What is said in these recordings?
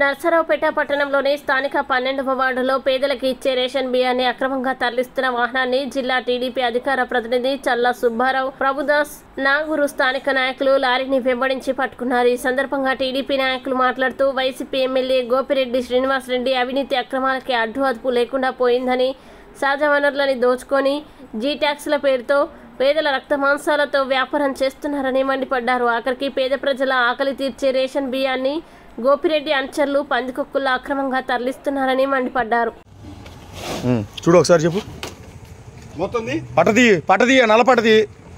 నర్సరావుపేట పట్టణంలోని స్థానిక పన్నెండవ వార్డులో పేదలకు ఇచ్చే రేషన్ బియ్యాన్ని అక్రమంగా తరలిస్తున్న వాహనాన్ని జిల్లా టీడీపీ అధికార ప్రతినిధి చల్లా సుబ్బారావు ప్రభుదాస్ నాగూరు స్థానిక నాయకులు లారీని వెంబడించి పట్టుకున్నారు ఈ సందర్భంగా టీడీపీ నాయకులు మాట్లాడుతూ వైసీపీ ఎమ్మెల్యే గోపిరెడ్డి శ్రీనివాసరెడ్డి అవినీతి అక్రమాలకి అడ్డు అదుపు లేకుండా పోయిందని సహజ వనరులని దోచుకొని జీ ట్యాక్స్ల పేరుతో పేదల రక్త మాంసాలతో వ్యాపారం చేస్తున్నారని మండిపడ్డారు ఆఖరికి పేద ప్రజల ఆకలి తీర్చే రేషన్ బియ్యాన్ని గోపిరెడ్డి అనుచరులు పందికొక్కుల్లో అక్రమంగా తరలిస్తున్నారని మండిపడ్డారు ఉమ్, చూడు ఒకసారి చెప్పు మొత్తంది పట్టది పట్టది నల్ల పట్టది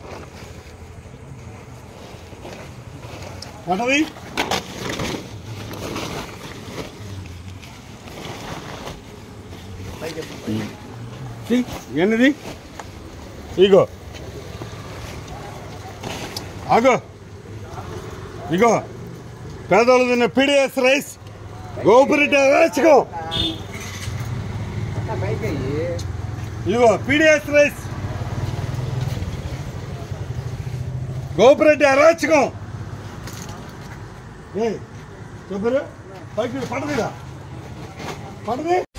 పటది ఎన్నిది ఇగో ఆగో ఇగో పేదలు తిన్న పీడిఎస్ రైస్ గోపురెడ్డి అరాచకం ఇదిగో పీడిఎస్ రైస్ గోపురెడ్డి అరాచకం ఏ చెప్పరు పైకి పడదిరా పడది